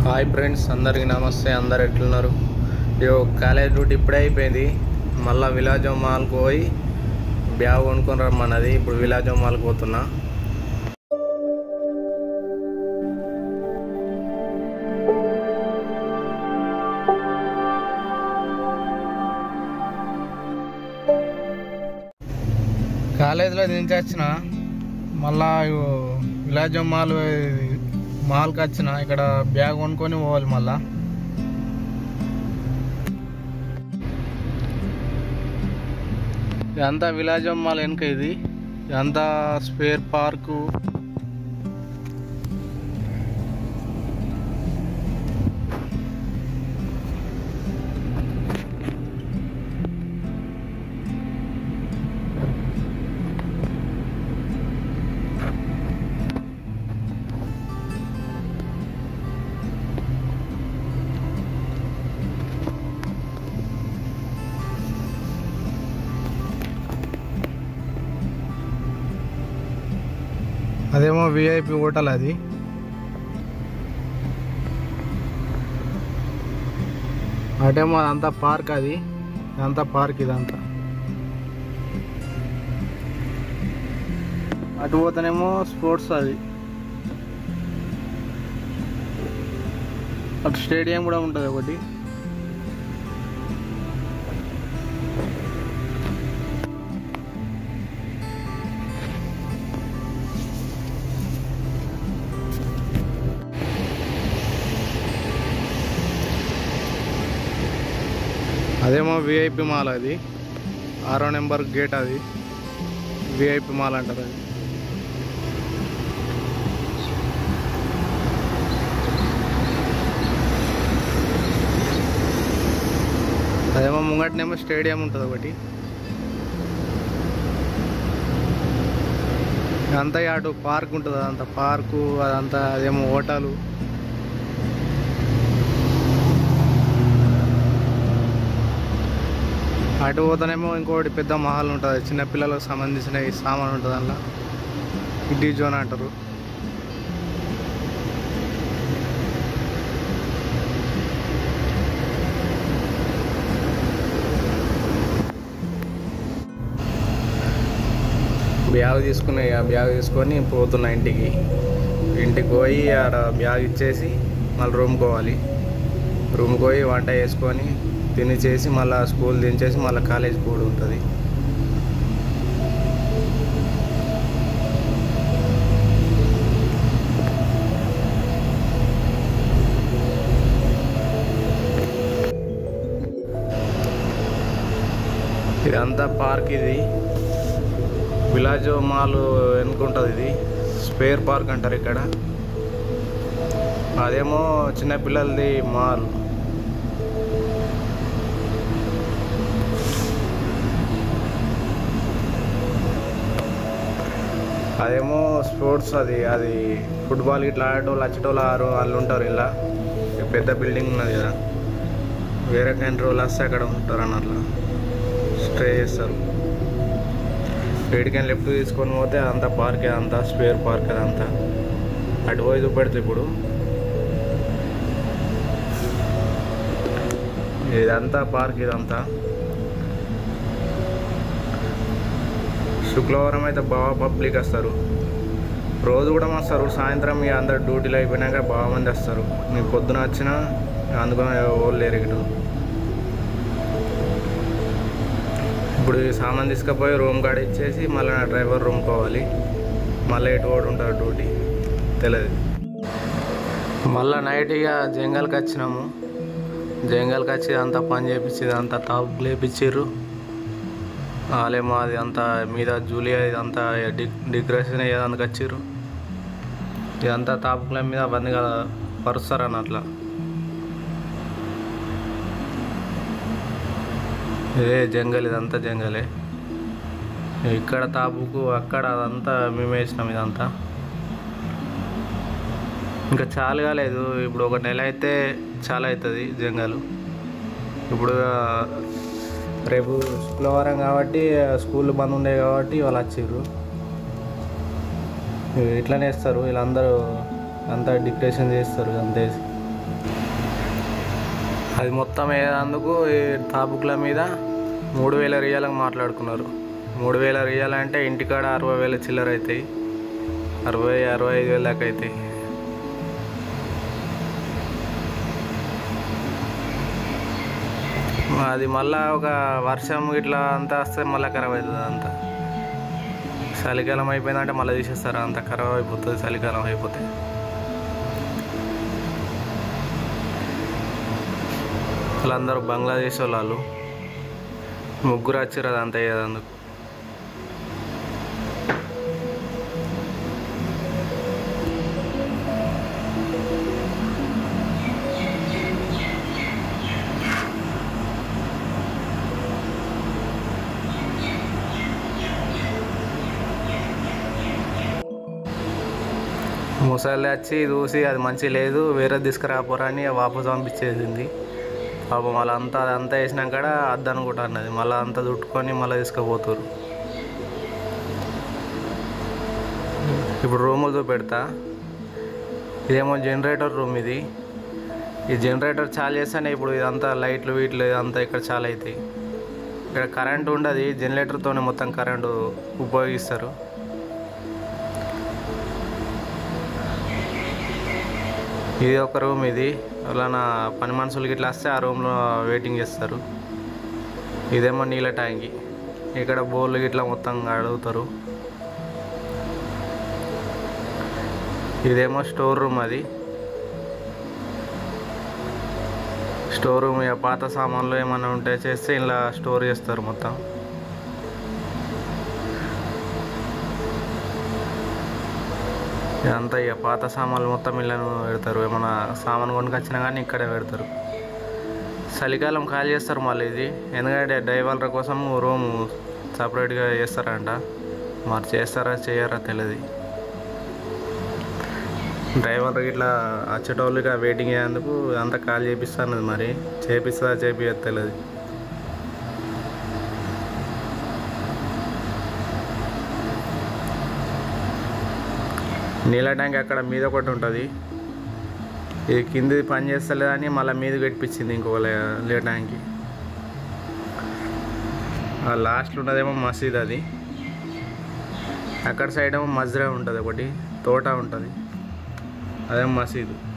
hi friends అందరికీ నమస్తే అందరు ఎట్లున్నారు యో కాలేజ్ డ్యూటీ ఇప్పుడే అయిపోయింది మళ్ళీ విలాజం మాల్కి పోయి బ్యాగ్ కొనుక్కొని రమ్మన్నది ఇప్పుడు విలాజం మాల్కి పోతున్నా కాలేజీలో దించి వచ్చిన మళ్ళా ఇగో విలాజం మాల్ మాల్కి వచ్చిన ఇక్కడ బ్యాగ్ కొనుక్కొని పోవాలి మళ్ళా ఇదంతా విలాజం మాల్ వెనుక ఇది ఇదంతా స్పేర్ పార్కు అదేమో విఐపి హోటల్ అది అటేమో అదంతా పార్క్ అది ఇదంతా పార్క్ ఇదంతా అటు పోతేనేమో స్పోర్ట్స్ అది అటు స్టేడియం కూడా ఉంటుంది ఒకటి అదేమో విఐపి మాల్ అది ఆరో నెంబర్ గేట్ అది విఐపి మాల్ అంటారు అది అదేమో ముంగటనేమో స్టేడియం ఉంటుంది ఒకటి అంతా అటు పార్క్ ఉంటుంది అదంతా పార్కు అదంతా అదేమో హోటలు అటు పోతేనేమో ఇంకోటి పెద్ద మహల్ ఉంటుంది చిన్న పిల్లలకు సంబంధించిన ఈ సామాన్ ఉంటుంది అందులో కిడ్డీ జోన్ అంటారు బ్యాగ్ తీసుకుని ఆ బ్యాగ్ తీసుకొని పోతున్నా ఇంటికి ఇంటికి పోయి ఆడ బ్యాగ్ ఇచ్చేసి మళ్ళీ రూమ్కి పోవాలి రూమ్కి పోయి వంట చేసుకొని తిని చేసి మళ్ళీ స్కూల్ దించేసి మళ్ళీ కాలేజ్ కూడా ఉంటుంది ఇదంతా పార్క్ ఇది విలాజో మాల్ వెనుకుంటుంది ఇది స్పేర్ పార్క్ అంటారు ఇక్కడ అదేమో చిన్నపిల్లలది మాల్ అదేమో స్పోర్ట్స్ అది అది ఫుట్బాల్ ఇట్లా ఆడేటోళ్ళు వచ్చేటోళ్ళు ఆరు వాళ్ళు ఉంటారు ఇలా ఈ పెద్ద బిల్డింగ్ ఉన్నది కదా వేరే కంట్రీ వాళ్ళు వస్తే అక్కడ ఉంటారు అన్న అట్లా స్టే చేస్తారు ఏడికైనా లెఫ్ట్ తీసుకొని పోతే అదంతా పార్క్ అదంతా స్పేర్ పార్క్ అదంతా అటు పోయి చూపెడితే ఇప్పుడు ఇదంతా పార్క్ ఇదంతా శుక్రవారం అయితే బాగా పబ్లిక్ వస్తారు రోజు కూడా వస్తారు సాయంత్రం ఇక అందరు డ్యూటీలు అయిపోయినాక బాగా మంది వస్తారు మీకు పొద్దున వచ్చినా అందుకని ఓళ్ళు లేరు ఇక్కడ ఇప్పుడు ఈ సామాన్ తీసుకుపోయి రూమ్ కాడ ఇచ్చేసి మళ్ళీ నా డ్రైవర్ రూమ్ పోవాలి మళ్ళీ ఎటు కూడా ఉంటారు డ్యూటీ తెలియదు మళ్ళీ నైట్ ఇక జంగల్కి వచ్చినాము జంగల్కి వచ్చి అంతా పని చేపించి అంతా టాప్ లేపించారు వాళ్ళేమో అది అంతా మీద జూలియా ఇదంతా డి డెకరేషన్ ఏదానికి వచ్చారు ఇదంతా తాపుకుల మీద బంది కదా పరుస్తారు అని అట్లా ఇదే జంగల్ ఇదంతా జంగలే ఇక్కడ తాపుకు అక్కడ అదంతా మేము వేసినాం ఇదంతా ఇంకా చాలా కాలేదు ఇప్పుడు ఒక నెల అయితే చాలా అవుతుంది జంగలు ఇప్పుడు రేపు శుక్రవారం కాబట్టి స్కూల్ బంద్ ఉండే కాబట్టి వాళ్ళు వచ్చిర్రు ఇట్లనే వేస్తారు వీళ్ళందరూ అంతా డిక్టేషన్ చేస్తారు అంతే అది మొత్తం వేసేందుకు ఈ తాబుక్ల మీద మూడు వేల రియాలకు మాట్లాడుకున్నారు మూడు వేల రియాలు అంటే ఇంటికాడ అరవై వేల చిల్లర అవుతాయి అరవై అరవై ఐదు వేల దాకా అవుతాయి అది మళ్ళా ఒక వర్షం ఇట్లా అంతా వస్తే మళ్ళీ ఖరాబ్ అవుతుంది అంతా చలికాలం అయిపోయిందంటే మళ్ళీ తీసేస్తారు అంత ఖరాబ్ అయిపోతుంది చలికాలం అయిపోతే వాళ్ళందరూ బంగ్లాదేశ్ వాళ్ళు ముగ్గురు వచ్చారు అదంతా అయ్యేదందుకు ముసలి వచ్చి చూసి అది మంచి లేదు వేరే తీసుకురాపోరా అని వాపసు పంపించేసింది పాపం వాళ్ళంతా అదంతా వేసినాక అద్దు అనుకుంటా అన్నది మళ్ళీ అంతా చుట్టుకొని మళ్ళీ తీసుకుపోతారు ఇప్పుడు రూములు చూపెడతా ఇదేమో జనరేటర్ రూమ్ ఇది ఈ జనరేటర్ చాలు చేస్తేనే ఇప్పుడు ఇదంతా లైట్లు వీట్లు ఇదంతా ఇక్కడ చాలా అవుతాయి ఇక్కడ కరెంట్ ఉండదు జనరేటర్తోనే మొత్తం కరెంటు ఉపయోగిస్తారు ఇది ఒక రూమ్ ఇది అలా నా పని మనుషులకి ఇట్లా వస్తే ఆ రూమ్లో వెయిటింగ్ చేస్తారు ఇదేమో నీళ్ళ ట్యాంకి ఇక్కడ బోర్లు ఇట్లా మొత్తం అడుగుతారు ఇదేమో స్టోర్ రూమ్ అది స్టోర్ రూమ్ ఇక పాత సామాన్లు ఏమైనా ఉంటే చేస్తే ఇలా స్టోర్ చేస్తారు మొత్తం ఇదంతా ఇక పాత సామాన్లు మొత్తం ఇళ్ళను పెడతారు ఏమైనా సామాన్ కొనుకొచ్చినా కానీ ఇక్కడే పెడతారు చలికాలం ఖాళీ చేస్తారు మళ్ళీ ఇది ఎందుకంటే డ్రైవర్ల కోసం రూమ్ సపరేట్గా చేస్తారంట మరి చేస్తారా చేయరా తెలియదు డ్రైవర్ ఇట్లా వచ్చేటోళ్ళు ఇక వెయిటింగ్ అయ్యేందుకు అంతా కాల్ చేపిస్తాను మరి చేపిస్తుందా చేపియదు తెలియదు నీళ్ళ ట్యాంక్ అక్కడ మీద ఒకటి ఉంటుంది ఇది కింది పని చేస్తలేదని మళ్ళీ మీద పెట్టించింది ఇంకో నీళ్ళ ట్యాంక్కి ఆ లాస్ట్లో ఉన్నదేమో మసీద్ అది అక్కడ సైడ్ ఏమో మజ్రా ఉంటుంది ఒకటి తోట ఉంటుంది అదేమో మసీదు